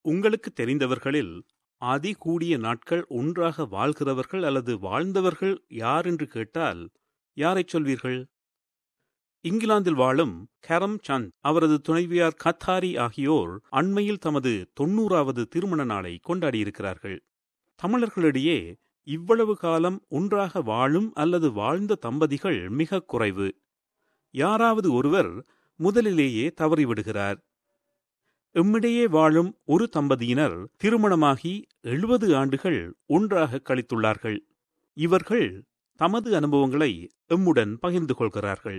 உங்களுக்கு தெரிந்தவர்களில் அதிகூடிய நாட்கள் ஒன்றாக வாழ்கிறவர்கள் அல்லது வாழ்ந்தவர்கள் யார் என்று கேட்டால் யாரைச் சொல்வீர்கள் இங்கிலாந்தில் வாழும் கரம் சந்த் அவரது துணைவியார் கத்தாரி ஆகியோர் அண்மையில் தமது தொன்னூறாவது திருமண நாளை கொண்டாடியிருக்கிறார்கள் தமிழர்களிடையே இவ்வளவு காலம் ஒன்றாக வாழும் அல்லது வாழ்ந்த தம்பதிகள் மிக குறைவு யாராவது ஒருவர் முதலிலேயே தவறிவிடுகிறார் எம்மிடையே வாழும் ஒரு தம்பதியினர் திருமணமாகி எழுபது ஆண்டுகள் ஒன்றாக கழித்துள்ளார்கள் இவர்கள் தமது அனுபவங்களை எம்முடன் பகிர்ந்து கொள்கிறார்கள்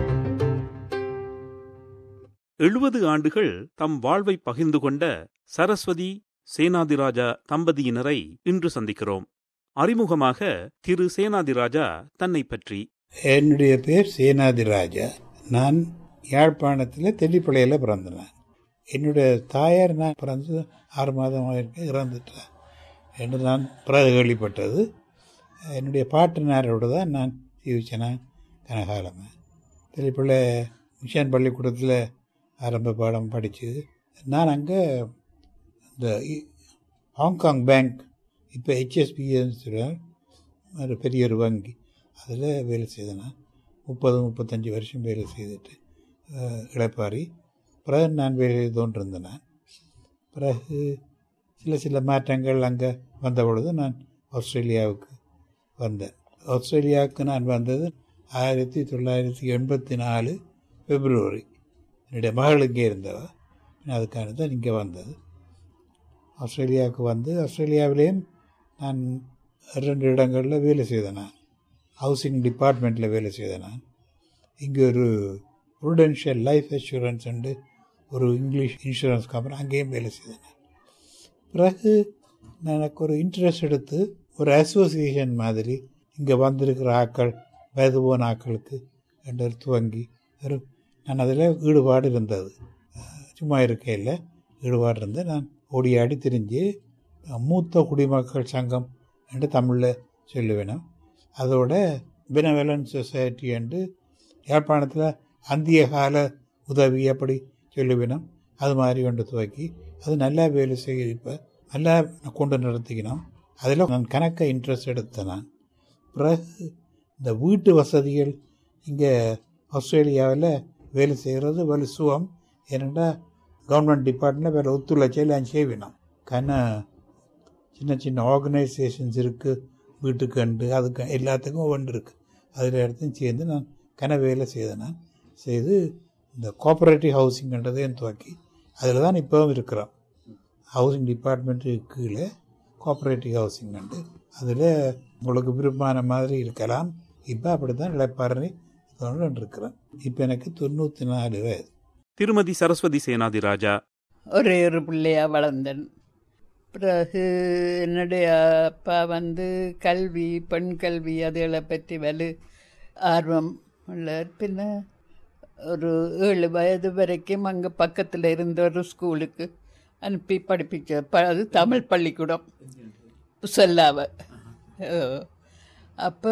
எழுபது ஆண்டுகள் தம் வாழ்வை பகிர்ந்து கொண்ட சரஸ்வதி சேனாதிராஜா தம்பதியினரை இன்று சந்திக்கிறோம் அறிமுகமாக திரு சேனாதிராஜா தன்னை பற்றி என்னுடைய பேர் சேனாதிராஜா நான் யாழ்ப்பாணத்தில் தெல்லிப்பளையில் பிறந்தேன் என்னுடைய தாயார் நான் பிறந்து ஆறு மாதமாக இருக்க இறந்துட்டேன் என்று நான் பிறகு கேள்விப்பட்டது என்னுடைய பாட்டனாரோட தான் நான் ஜீவிச்சேன் கனகாலமாக தெல்லிப்பள்ளை மிஷன் பள்ளிக்கூடத்தில் ஆரம்ப பாடம் படித்து நான் அங்கே இந்த ஹாங்காங் பேங்க் இப்போ ஹெச்எஸ்பின்னு ஒரு பெரிய ஒரு வங்கி அதில் வேலை செய்தேன் முப்பது முப்பத்தஞ்சு வருஷம் வேலை செய்துட்டு இழப்பாரி பிறகு நான் வேலை செய்தோன்று இருந்தேன் பிறகு சில சில மாற்றங்கள் அங்கே வந்த பொழுது நான் ஆஸ்திரேலியாவுக்கு வந்தேன் ஆஸ்திரேலியாவுக்கு நான் வந்தது ஆயிரத்தி தொள்ளாயிரத்தி எண்பத்தி நாலு பிப்ரவரி என்னுடைய மகள் இங்கே இருந்தவ அதுக்கான தான் இங்கே வந்தது ஆஸ்திரேலியாவுக்கு வந்து ஆஸ்திரேலியாவிலேயும் நான் ரெண்டு இடங்களில் வேலை செய்தேன் நான் ஹவுசிங் டிபார்ட்மெண்ட்டில் வேலை செய்தேன் நான் இங்கே ஒரு ப்ரூடென்ஷியல் லைஃப் அஷூரன்ஸ் உண்டு ஒரு இங்கிலீஷ் இன்சூரன்ஸ் கம்பெனி அங்கேயும் வேலை செய்தேன் நான் பிறகு நான் எனக்கு ஒரு இன்ட்ரெஸ்ட் எடுத்து ஒரு அசோசியேஷன் மாதிரி இங்கே வந்திருக்கிற ஆக்கள் வயது போன ஆக்களுக்கு என்று துவங்கி ஒரு நான் அதில் ஈடுபாடு இருந்தது சும்மா இருக்கையில் ஈடுபாடு இருந்து நான் ஓடி ஆடி திரிஞ்சு மூத்த குடிமக்கள் சங்கம் என்று தமிழில் சொல்லுவேணும் அதோட பெனவலன்ஸ் சொசைட்டி என்று யாழ்ப்பாணத்தில் அந்திய கால உதவி அப்படி சொல்லுவினோம் அது மாதிரி கொண்டு துவக்கி அது நல்லா வேலை செய்ய இப்போ நல்லா கொண்டு நடத்திக்கணும் அதில் நான் கணக்க இன்ட்ரெஸ்ட் எடுத்தேன் நான் பிறகு இந்த வீட்டு வசதிகள் இங்கே ஆஸ்திரேலியாவில் வேலை செய்கிறது வலு சுகம் ஏனெண்டா கவர்மெண்ட் டிபார்ட்மெண்ட்டில் வேறு ஒத்துழைச்சி எல்லாம் செய்வினோம் கன சின்ன சின்ன ஆர்கனைசேஷன்ஸ் இருக்குது வீட்டுக்கு அண்டு அதுக்கு எல்லாத்துக்கும் ஒன்று இருக்குது அதில் இடத்தையும் சேர்ந்து நான் கன வேலை செய்தேன் நான் செய்து இந்த கோஆப்ரேட்டிவ் ஹவுசிங்ன்றதையும் துவக்கி அதில் தான் இப்போவும் இருக்கிறோம் ஹவுசிங் டிபார்ட்மெண்ட்டு கீழே கோஆப்ரேட்டிவ் ஹவுசிங் உண்டு அதில் உங்களுக்கு விருப்பமான மாதிரி இருக்கலாம் இப்போ அப்படி தான் இழப்பாரணி இருக்கிறேன் இப்போ எனக்கு தொண்ணூற்றி நாலு வயது திருமதி சரஸ்வதி சேனாதிராஜா ஒரே ஒரு பிள்ளையா வளர்ந்தேன் பிறகு என்னுடைய அப்பா வந்து கல்வி பெண் கல்வி அதுகளை பற்றி வலு ஆர்வம் உள்ளார் பின்ன ஒரு ஏழு வயது வரைக்கும் அங்கே பக்கத்தில் இருந்த ஒரு ஸ்கூலுக்கு அனுப்பி படிப்பிச்ச ப அது தமிழ் பள்ளிக்கூடம் புசல்லாவை அப்போ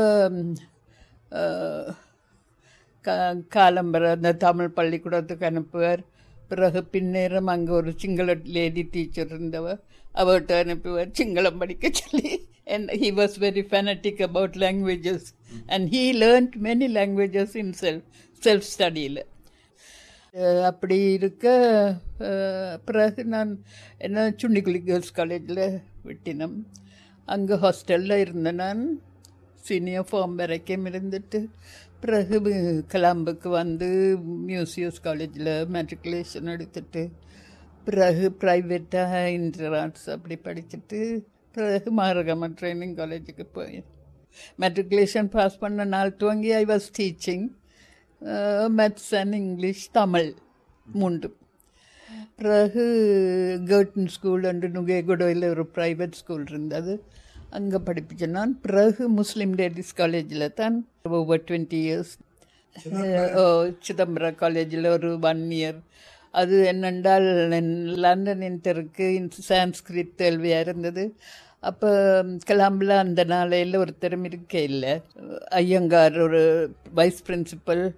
கா காலம்பரை அந்த தமிழ் பள்ளிக்கூடத்துக்கு அனுப்புவார் பிறகு பின்னேரம் அங்கே ஒரு சிங்கள லேடி டீச்சர் இருந்தவர் அவர்கிட்ட அனுப்புவார் சிங்களம் படிக்க சொல்லி and he was very fanatic about languages and he learned many languages in self self ஸ்டடியில் அப்படி இருக்க பிறகு நான் என்ன சுண்டிக்குழி கேர்ள்ஸ் காலேஜில் விட்டினோம் அங்கே ஹாஸ்டலில் இருந்தேன் நான் சீனியர் ஃபார்ம் வரைக்கும் இருந்துட்டு பிறகு கலாம்புக்கு வந்து மியூசியஸ் காலேஜில் மெட்ரிகுலேஷன் எடுத்துட்டு பிறகு ப்ரைவேட்டாக இன்டரான்ஸ் அப்படி படிச்சுட்டு பிறகு மாரகம ட்ரைனிங் காலேஜுக்கு போய் மெட்ரிகுலேஷன் பாஸ் பண்ண நாள் துவங்கி I was teaching maths and English Tamil மூன்று பிறகு கேர்டன் ஸ்கூல் அண்டு நுகேகுடோயில் ஒரு ப்ரைவேட் ஸ்கூல் இருந்தது அங்கே படிப்பிச்சேன் நான் பிறகு முஸ்லீம் லேடிஸ் காலேஜில் தான் ஓவர் டுவெண்ட்டி இயர்ஸ் சிதம்பரம் காலேஜில் ஒரு ஒன் இயர் அது என்னென்றால் லண்டன் இன்டருக்கு சான்ஸ்கிரிட் கேள்வியாக இருந்தது அப்போ கிளம்பல அந்த நாளையில் ஒருத்தரும் இருக்க இல்லை ஐயங்கார் ஒரு வைஸ் பிரின்சிபல்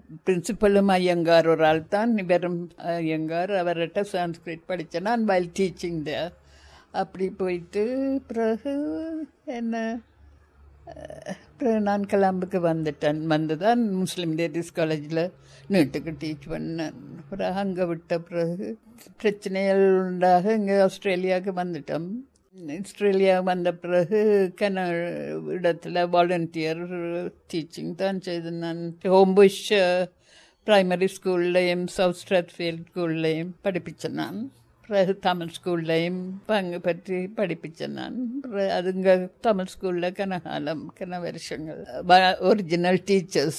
பிரின்சிபலும் ஐயங்கார் ஒரு ஆள் தான் இவரும் ஐயங்கார் அவர்கிட்ட சான்ஸ்கிரிட் படித்தேன் நான் வைல் டீச்சிங் த அப்படி போயிட்டு பிறகு என்ன அஹ், பிறகு நான் கலாம்புக்கு வந்துட்டேன் வந்து தான் முஸ்லீம் லேடிஸ் காலேஜில் நீட்டுக்கு டீச் பண்ணேன் பிறகு அங்கே விட்ட பிறகு பிரச்சனைகள் உண்டாக இங்கே ஆஸ்திரேலியாவுக்கு வந்துட்டோம் ஆஸ்திரேலியா வந்த பிறகு கன இடத்துல வாலண்டியர் டீச்சிங் தான் செய்து நான் ஹோம்புஷ் பிரைமரி ஸ்கூல்லையும் சவுத் ஸ்ட்ராத்ஃபீல்ட் ஸ்கூல்லையும் படிப்பிச்சேன் நான் பிறகு தமிழ் ஸ்கூல்லையும் பங்கு பற்றி படிப்பிச்சேன் நான் பிறகு அதுங்க தமிழ் ஸ்கூலில் கனகாலம் கன வருஷங்கள் ஒரிஜினல் டீச்சர்ஸ்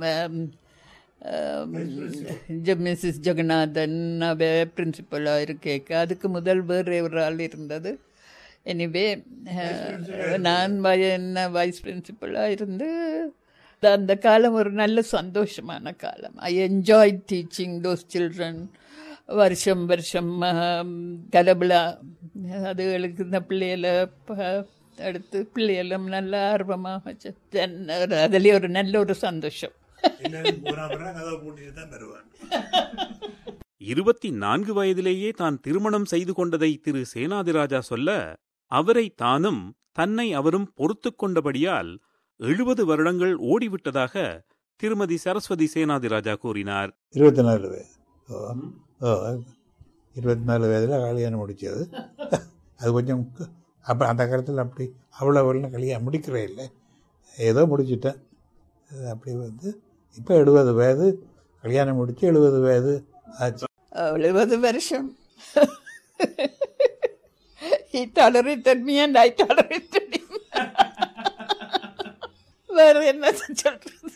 மிஸ்ஸஸ் ஜெகநாதன் அவ பிரின்சிபலாக இருக்கேக்க அதுக்கு முதல் வேறு ஒரு ஆள் இருந்தது எனிவே நான் வய- என்ன வைஸ் பிரின்சிபலாக இருந்து அந்த- அந்த காலம் ஒரு நல்ல சந்தோஷமான காலம் I enjoy teaching those children வருஷம் வருஷம் கலபிளா அதுகளுக்கு இந்த பிள்ளைகளை ப- எடுத்து பிள்ளைகளும் நல்ல ஆர்வமாக வச்சு அதுலேயே ஒரு நல்ல ஒரு சந்தோஷம் இருபத்தி நான்கு வயதிலேயே தான் திருமணம் செய்து கொண்டதை திரு சேனாதிராஜா சொல்ல அவரை தானும் தன்னை அவரும் பொறுத்துக் கொண்டபடியால் எழுபது வருடங்கள் ஓடிவிட்டதாக திருமதி சரஸ்வதி சேனாதிராஜா கூறினார் இருபத்தி நாலு வயது ஓ ஓ இருபத்தி நாலு வயதில் கல்யாணம் முடிச்சது அது கொஞ்சம் அப்போ அந்த காலத்தில் அப்படி அவ்வளோ வெள்ளம் கல்யாணம் முடிக்கிறே இல்லை ஏதோ முடிச்சிட்டேன் அது அப்படி வந்து இப்போ எழுபது வயது கல்யாணம் முடித்து எழுபது வயது ஆச்சு எழுபது வருஷம் He tolerated me and I tolerated him. வேற என்ன சொல்றது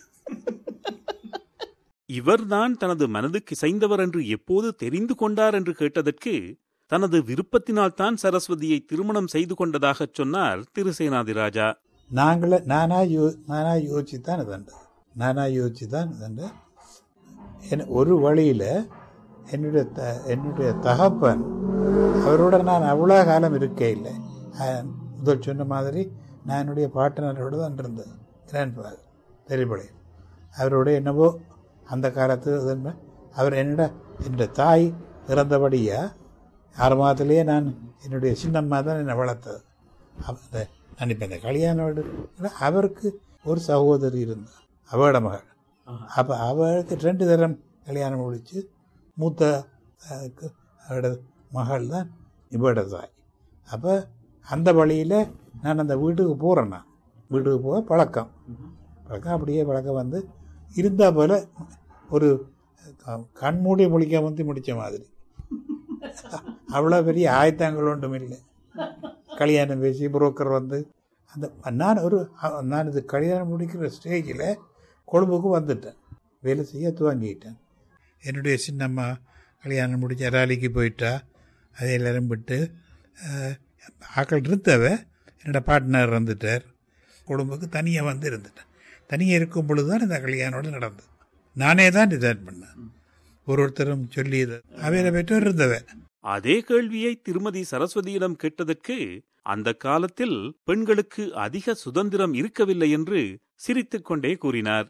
இவர்தான் தனது மனதுக்கு இசைந்தவர் என்று எப்போது தெரிந்து கொண்டார் என்று கேட்டதற்கு தனது விருப்பத்தினால்தான் சரஸ்வதியை திருமணம் செய்து கொண்டதாகச் சொன்னார் திரு சேனாதிராஜா நாங்களே நானா யோ நானா யோசிச்சு தான் இதுண்டு நானா யோசிச்சு தான் இதுண்டு என் ஒரு வழியில் என்னுடைய த என்னுடைய தகப்பன் அவரோட நான் அவ்வளோ காலம் இருக்கே இல்லை அஹ், முதல் சொன்ன மாதிரி நான் என்னுடைய பாட்டனரோடு தான் இருந்தது கிராண்ட் ஃபாதர் பெரியபடி அவரோட என்னவோ அந்த காலத்து இது அவர் என்னோட என்னுடைய தாய் இறந்தபடியாக ஆறு மாதத்துலேயே நான் என்னுடைய சின்னம்மா தான் என்னை வளர்த்தது அந்த நான் இப்போ இந்த கல்யாண வீடு அவருக்கு ஒரு சகோதரி இருந்தார் அவட மகள் அப்போ அவளுக்கு ரெண்டு தரம் கல்யாணம் முடிச்சு மூத்த அஹ், அவரோட மகள் தான் இவட தாய் அப்போ அந்த வழியில் நான் அந்த வீட்டுக்கு போகிறேன் நான் வீட்டுக்கு போக பழக்கம் பழக்கம் அப்படியே பழக்கம் வந்து இருந்தால் போல் ஒரு க- கண்மூடி முழிக்க வந்து முடித்த மாதிரி அவ்வளோ பெரிய ஆயத்தங்கள் ஒன்றும் இல்லை கல்யாணம் பேசி புரோக்கர் வந்து அந்த நான் ஒரு நான் இது கல்யாணம் முடிக்கிற ஸ்டேஜில் கொழும்புக்கு வந்துட்டேன் வேலை செய்ய துவங்கிட்டேன் என்னுடைய சின்னம்மா கல்யாணம் முடிச்ச ராலிக்கு போயிட்டா அதை எல்லாரும் விட்டு அஹ், ஆக்கள் இருந்தவ என்னோட பார்ட்னர் வந்துட்டார் கொழும்புக்கு தனியாக வந்து இருந்துட்டேன் தனியாக இருக்கும் பொழுது தான் இந்த கல்யாணோட நடந்தது நானே தான் டிசைட் பண்ணேன் ஒரு ஒருத்தரும் சொல்லி அவையில பெற்றோர் இருந்தவ அதே கேள்வியை திருமதி சரஸ்வதியிடம் கேட்டதற்கு அந்த காலத்தில் பெண்களுக்கு அதிக சுதந்திரம் இருக்கவில்லை என்று சிரித்துக் கொண்டே கூறினார்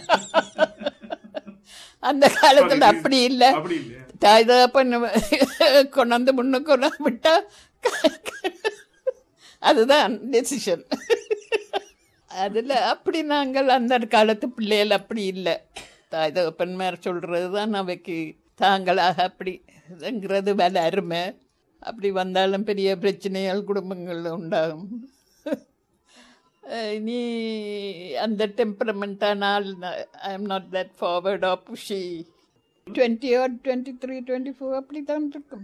அந்த காலத்துல அப்படி இல்ல தாய் தகப்பன் கொண்டாந்து முன்ன கொண்டாந்து விட்டா அதுதான் டெசிஷன் அதுல அப்படி நாங்கள் அந்த காலத்து பிள்ளைகள் அப்படி இல்லை தாய் தகப்பன் மேல சொல்றது தான் அவைக்கு தாங்களாக அப்படிங்கிறது வேலை அருமை அப்படி வந்தாலும் பெரிய பிரச்சனைகள் குடும்பங்கள்ல உண்டாகும் அஹ் இனி அந்த டெம்பரமெண்ட்டானால் I am not that forward or pushy twenty or twenty three twenty four அப்படி தான் இருக்கும்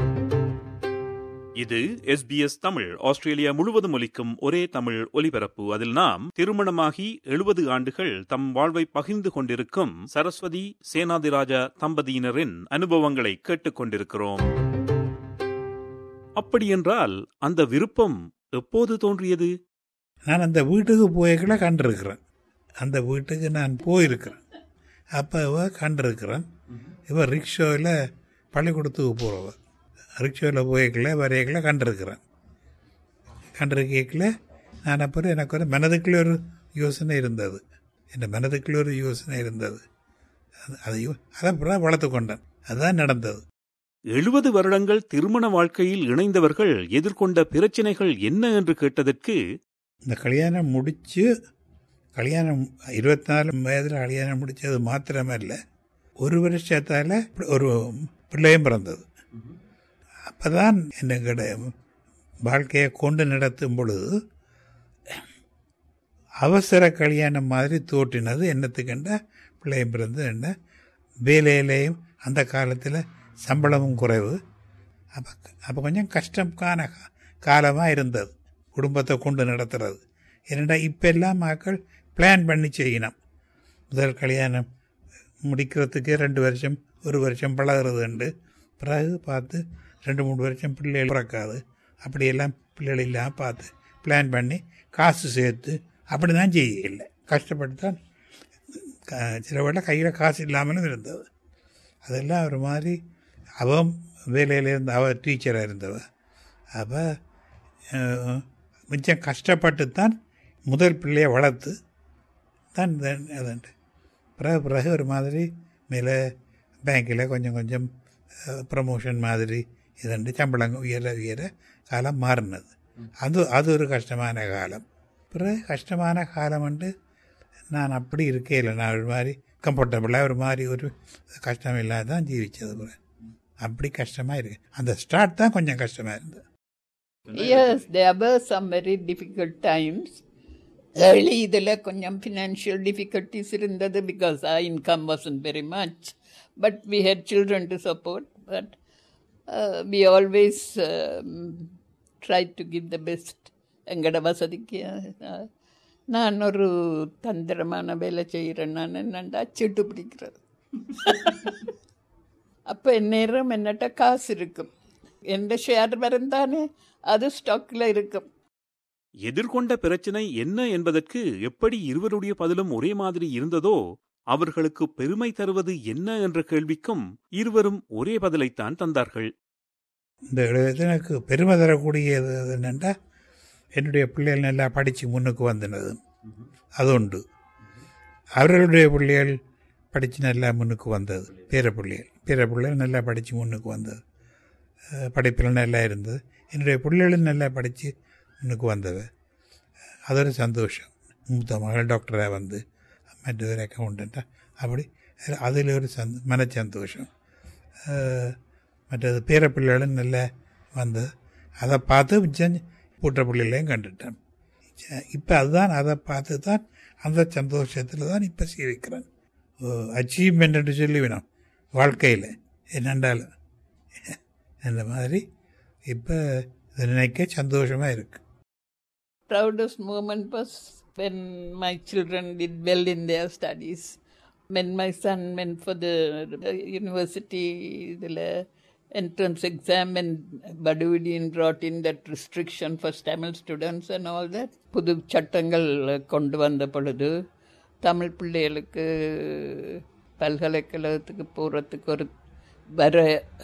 இது எஸ்பிஎஸ் தமிழ் ஆஸ்திரேலியா முழுவதும் ஒலிக்கும் ஒரே தமிழ் ஒலிபரப்பு அதில் நாம் திருமணமாகி எழுபது ஆண்டுகள் தம் வாழ்வை பகிர்ந்து கொண்டிருக்கும் சரஸ்வதி சேனாதிராஜா தம்பதியினரின் அனுபவங்களை கேட்டுக்கொண்டிருக்கிறோம் அப்படியென்றால் அந்த விருப்பம் எப்போது தோன்றியது நான் அந்த வீட்டுக்கு போய்க்குள்ள கண்டிருக்கிறேன் அந்த வீட்டுக்கு நான் போயிருக்கிறேன் அப்போ இவ கண்டிருக்கிறேன் இவ ரிக்ஷாவில் பள்ளிக்கூடத்துக்கு போகிறவ ரிக்ஷாவில் போய்க்கல வரையக்கல கண்டிருக்கிறேன் கண்டிருக்கல நான் அப்புறம் எனக்கு ஒரு மனதுக்குள்ளே ஒரு யோசனை இருந்தது என் மனதுக்குள்ளே ஒரு யோசனை இருந்தது அது- அதையும் அதை பிறகு வளர்த்து கொண்டேன் அதுதான் நடந்தது எழுபது வருடங்கள் திருமண வாழ்க்கையில் இணைந்தவர்கள் எதிர்கொண்ட பிரச்சினைகள் என்ன என்று கேட்டதற்கு இந்த கல்யாணம் முடித்து கல்யாணம் இருபத்தி நாலு வயதில் கல்யாணம் முடித்தது மாத்திரமல்ல ஒரு வருஷத்தால் ஒரு பிள்ளையும் பிறந்தது அப்போ தான் எங்களோட வாழ்க்கையை கொண்டு நடத்தும் பொழுது அவசர கல்யாணம் மாதிரி தோற்றினது என்னத்துக்குண்ட பிள்ளையும் பிறந்து என்ன வேலையிலேயும் அந்த காலத்தில் சம்பளமும் குறைவு அப்போ அப்போ கொஞ்சம் கஷ்டமான காலமாக இருந்தது குடும்பத்தை கொண்டு நடத்துறது ஏனெண்டா இப்போ எல்லாம் மக்கள் பிளான் பண்ணி செய்யணும் முதல் கல்யாணம் முடிக்கிறதுக்கே ரெண்டு வருஷம் ஒரு வருஷம் பழகிறது உண்டு பிறகு பார்த்து ரெண்டு மூணு வருஷம் பிள்ளைகள் பிறக்காது அப்படியெல்லாம் பிள்ளைகள் இல்லாமல் பார்த்து பிளான் பண்ணி காசு சேர்த்து அப்படி தான் செய்யலை கஷ்டப்பட்டு தான் க- சில வேளை கையில் காசு இல்லாமலும் இருந்தது அதெல்லாம் ஒரு மாதிரி அவன் வேலையில் இருந்த அவ டீச்சராக இருந்தவ அப்போ மிச்சம் கஷ்டப்பட்டு தான் முதல் பிள்ளையை வளர்த்து தான் அதுண்டு பிறகு பிறகு ஒரு மாதிரி மேலே பேங்க்கில் கொஞ்சம் கொஞ்சம் ப்ரமோஷன் மாதிரி இதுண்டு சம்பளம் உயர உயர காலம் மாறினது அது அது ஒரு கஷ்டமான காலம் பிறகு கஷ்டமான காலம் வந்து நான் அப்படி இருக்கே இல்லை நான் ஒரு மாதிரி கம்ஃபர்டபுளாக ஒரு மாதிரி ஒரு கஷ்டம் இல்லாத தான் ஜீவிச்சது பிறகு அப்படி கஷ்டமாக இருக்கு அந்த ஸ்டார்ட் தான் கொஞ்சம் கஷ்டமாக இருந்தது Yes, there were some very difficult times. Early இதில் கொஞ்சம் financial difficulties இருந்தது because our income wasn't very much. But we had children to support. But uh, we always um, tried to give the best. எங்களோட வசதிக்கு uh, நான் ஒரு தந்திரமான வேலை செய்கிறேன் நான் என்னண்டா சீட்டு பிடிக்கிறது அப்போ எந்நேரம் என்னட்ட காசு இருக்கும் எந்த ஷேர் வரந்தானே அது ஸ்டாக்கில் இருக்கும் எதிர்கொண்ட பிரச்சினை என்ன என்பதற்கு எப்படி இருவருடைய பதிலும் ஒரே மாதிரி இருந்ததோ அவர்களுக்கு பெருமை தருவது என்ன என்ற கேள்விக்கும் இருவரும் ஒரே பதிலைத்தான் தந்தார்கள் இந்த இது எனக்கு பெருமை தரக்கூடியது என்னென்னா என்னுடைய பிள்ளைகள் நல்லா படித்து முன்னுக்கு வந்தனது அது உண்டு அவர்களுடைய பிள்ளைகள் படித்து நல்லா முன்னுக்கு வந்தது பேர பிள்ளைகள் பேர பிள்ளைகள் நல்லா படித்து முன்னுக்கு வந்தது அஹ் படிப்பில் நல்லா இருந்தது என்னுடைய பிள்ளைகளும் நல்லா படித்து முன்னுக்கு வந்தவ அது ஒரு சந்தோஷம் மூத்த மகள் டாக்டராக வந்து மற்றவர் அக்கௌண்டண்ட்டாக அப்படி அதில் ஒரு சந்த மன சந்தோஷம் அஹ் மற்றது பேர பிள்ளைகளும் நல்லா வந்தது அதை பார்த்து மிச்சம் பூட்ட பிள்ளைகளையும் கண்டுட்டேன் இப்போ அதுதான் அதை பார்த்து தான் அந்த சந்தோஷத்தில் தான் இப்போ சீவிக்கிறேன் அச்சீவ்மெண்ட் என்று சொல்லி வேணும் வாழ்க்கையில் என்னென்றாலும் இந்த மாதிரி இப்போ இதை நினைக்க சந்தோஷமாக இருக்குது proudest moment was when my children did well in their studies. When my son went for the university the entrance exam and Baduvidian brought in that restriction for Tamil students and all that. புது சட்டங்கள் கொண்டு வந்த பொழுது தமிழ் பிள்ளைகளுக்கு பல்கலைக்கழகத்துக்கு போகிறதுக்கு ஒரு வர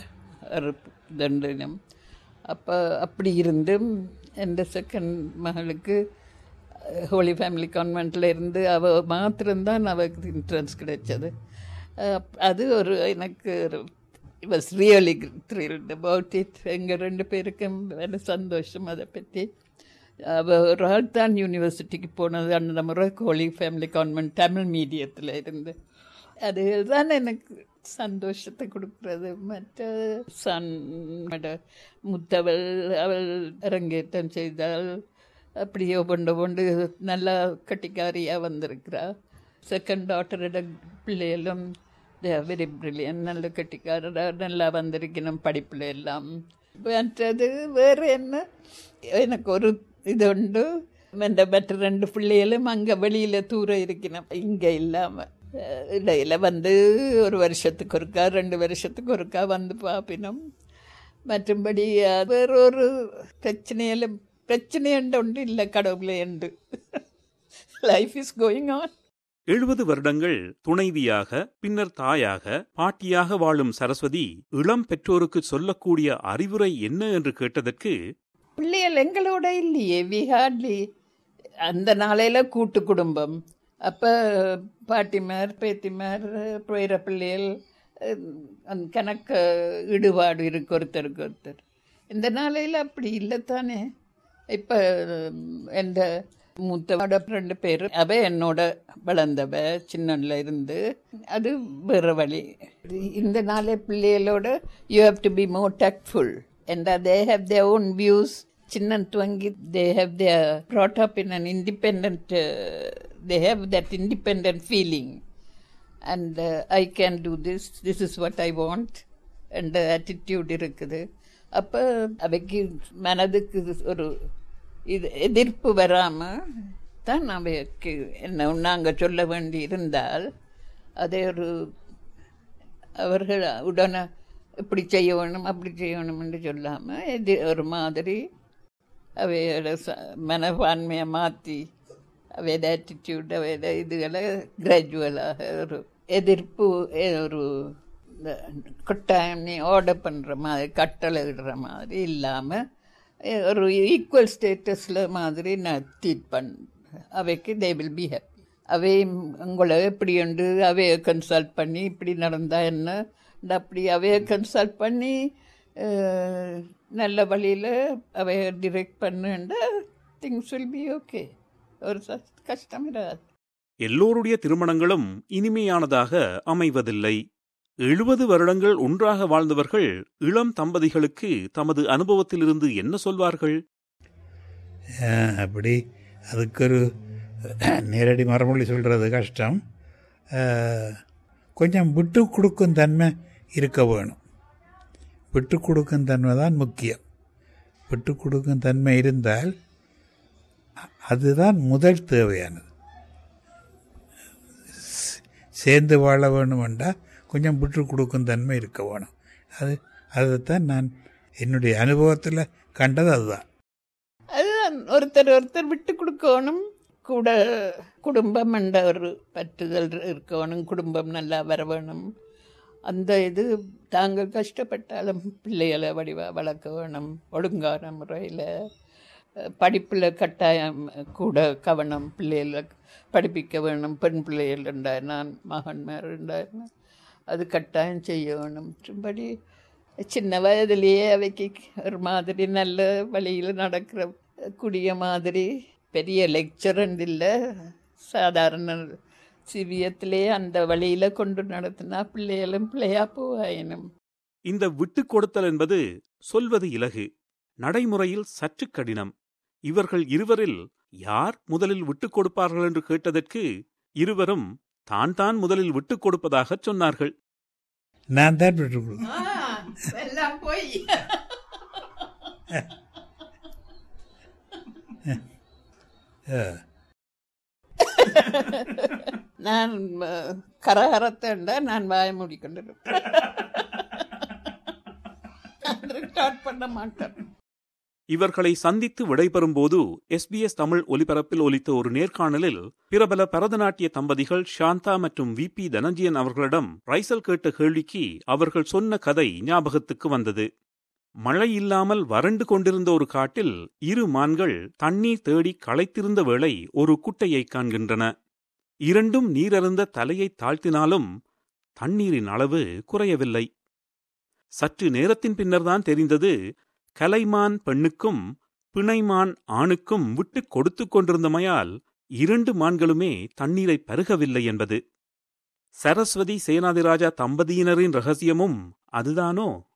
தண்டனம் அப்போ அப்படி இருந்தும் എൻ്റെ செகண்ட் மகளுக்கு ஹோலி ஃபேமிலி கான்வெண்ட்டில் இருந்து அவ மாத்திரம்தான் அவருக்கு இன்ட்ரன்ஸ் கிடைச்சது அப்- அது ஒரு எனக்கு was really thrilled about it எங்கள் ரெண்டு பேருக்கும் வேறு சந்தோஷம் அதை பற்றி அவ ஒரு ஆள் தான் யூனிவர்சிட்டிக்கு போனது அந்த முறை ஹோலி ஃபேமிலி கான்வென்ட் தமிழ் மீடியத்தில் இருந்து அது தான் எனக்கு சந்தோஷத்தை கொடுக்கிறது மற்ற சன் முத்தவள் அவள் அரங்கேற்றம் செய்தால் அப்படியோ கொண்டு கொண்டு நல்லா கட்டிக்காரியாக வந்திருக்கிறா செகண்ட் டாக்டரோட பிள்ளைகளும் வெரி பிரில்லியன் நல்ல கட்டிக்காரராக நல்லா வந்திருக்கணும் படிப்பில் எல்லாம் மற்றது வேறு என்ன எனக்கு ஒரு இது உண்டு இந்த மற்ற ரெண்டு பிள்ளைகளும் அங்கே வெளியில் தூரம் இருக்கணும் இங்கே இல்லாமல் இடையில வந்து ஒரு வருஷத்துக்கு ஒருக்கா ரெண்டு வருஷத்துக்கு ஒருக்கா வந்து பார்ப்பினோம் மற்றும்படி வேறொரு பிரச்சனையில் பிரச்சனையுண்டு ஒன்று இல்லை கடவுளே உண்டு லைஃப் இஸ் கோயிங் ஆன் எழுபது வருடங்கள் துணைவியாக பின்னர் தாயாக பாட்டியாக வாழும் சரஸ்வதி இளம் பெற்றோருக்கு சொல்லக்கூடிய அறிவுரை என்ன என்று கேட்டதற்கு பிள்ளைகள் எங்களோட இல்லையே வி ஹார்ட்லி அந்த நாளையில் கூட்டு குடும்பம் அப்போ பாட்டிமார் பேத்திமார் புயர பிள்ளைகள் அஹ், அந்த கணக்கு ஈடுபாடு இருக்கு ஒருத்தருக்கு ஒருத்தர் இந்த நாளையில் அப்படி இல்லை தானே இப்போ எந்த மூத்தவோட ரெண்டு பேர் அவ என்னோட வளர்ந்தவ சின்னல இருந்து அது வேற வழி இந்த நாளே பிள்ளைகளோட you have to be more tactful and they have their own views சின்ன துவங்கி they have their brought up in an independent uh, they have that independent feeling and uh, I can do this this is what I want and uh, attitude இருக்குது அப்போ அவைக்கு மனதுக்கு ஒரு இது எதிர்ப்பு வராமல் தான் அவைக்கு என்ன நாங்கள் சொல்ல வேண்டி இருந்தால் அதை ஒரு அவர்கள் உடனே இப்படி செய்ய வேணும் அப்படி செய்ய வேணும் என்று சொல்லாமல் இது ஒரு மாதிரி அவையோட ச- மனப்பான்மையை மாற்றி அவையோட ஆட்டிடியூட் அவையோட இதுகளை கிராஜுவலாக ஒரு எதிர்ப்பு எ- ஒரு இந்த கட்டாயம் நீ ஆர்டர் பண்ணுற மாதிரி கட்டளை இடுற மாதிரி இல்லாமல் ஒரு ஈக்குவல் ஸ்டேட்டஸில் மாதிரி நான் ட்ரீட் பண் அவைக்கு தே வில் பி ஹாப்பி அவை உங்களை எப்படி உண்டு அவையை கன்சல்ட் பண்ணி இப்படி நடந்தா என்ன இந்த அப்படி அவையை கன்சல்ட் பண்ணி அஹ், நல்ல வழியில் அவையை டிரெக்ட் பண்ணுண்டா திங்ஸ் வில் பி ஓகே ஒரு ச- கஷ்டம் இராது எல்லோருடைய திருமணங்களும் இனிமையானதாக அமைவதில்லை எழுபது வருடங்கள் ஒன்றாக வாழ்ந்தவர்கள் இளம் தம்பதிகளுக்கு தமது அனுபவத்திலிருந்து என்ன சொல்வார்கள் அஹ், அப்படி அதுக்கொரு நேரடி மறுமொழி சொல்கிறது கஷ்டம் அஹ், கொஞ்சம் விட்டு கொடுக்கும் தன்மை இருக்க வேணும் விட்டு கொடுக்கும் தன்மை தான் முக்கியம் விட்டு கொடுக்கும் தன்மை இருந்தால் அ- அதுதான் முதல் தேவையானது சே- சேர்ந்து வாழ வேணுமெண்டா கொஞ்சம் விட்டு கொடுக்கும் தன்மை இருக்க வேணும் அது அதைத்தான் நான் என்னுடைய அனுபவத்தில் கண்டது அதுதான் அதுதான் ஒருத்தர் ஒருத்தர் விட்டு கொடுக்கணும் கூட குடும்பம் என்ற ஒரு பற்றுதல் இருக்கணும் குடும்பம் நல்லா வர வேணும் அந்த இது தாங்கள் கஷ்டப்பட்டாலும் பிள்ளைகளை வடிவாக வளர்க்க வேணும் ஒழுங்கான முறையில் படிப்பில் கட்டாயம் கூட கவனம் பிள்ளைகளை படிப்பிக்க வேணும் பெண் பிள்ளைகள் இருந்தார் நான் மகன்மார் இருந்தார் அது கட்டாயம் செய்ய வேணும் மற்றபடி சின்ன வயதிலேயே அவைக்கு ஒரு மாதிரி நல்ல வழியில் நடக்கிற கூடிய மாதிரி பெரிய லெக்சரன் இல்லை சாதாரண சிவியத்திலே அந்த வழியில் கொண்டு நடத்தினா பிள்ளைகளும் பிள்ளையா போவாயினும் இந்த விட்டுக் கொடுத்தல் என்பது சொல்வது இலகு நடைமுறையில் சற்று கடினம் இவர்கள் இருவரில் யார் முதலில் விட்டுக் கொடுப்பார்கள் என்று கேட்டதற்கு இருவரும் தான் தான் முதலில் விட்டுக் கொடுப்பதாகச் சொன்னார்கள் நான் தான் விட்டு கொடுத்தேன் எல்லாம் போய் அஹ், நான் கரகரத்தண்டா நான் வாய மூடிக்கொண்டிருப்பேன் ஸ்டார்ட் பண்ண மாட்டேன் இவர்களை சந்தித்து விடைபெறும்போது எஸ்பிஎஸ் தமிழ் ஒலிபரப்பில் ஒலித்த ஒரு நேர்காணலில் பிரபல பரதநாட்டிய தம்பதிகள் சாந்தா மற்றும் வி பி தனஞ்சியன் அவர்களிடம் ரைசல் கேட்ட கேள்விக்கு அவர்கள் சொன்ன கதை ஞாபகத்துக்கு வந்தது மழை இல்லாமல் வறண்டு கொண்டிருந்த ஒரு காட்டில் இரு மான்கள் தண்ணீர் தேடி களைத்திருந்த வேளை ஒரு குட்டையை காண்கின்றன இரண்டும் நீரருந்த தலையை தாழ்த்தினாலும் தண்ணீரின் அளவு குறையவில்லை சற்று நேரத்தின் பின்னர்தான் தெரிந்தது கலைமான் பெண்ணுக்கும் பிணைமான் ஆணுக்கும் விட்டுக் கொடுத்துக் கொண்டிருந்தமையால் இரண்டு மான்களுமே தண்ணீரை பருகவில்லை என்பது சரஸ்வதி சேனாதிராஜா தம்பதியினரின் ரகசியமும் அதுதானோ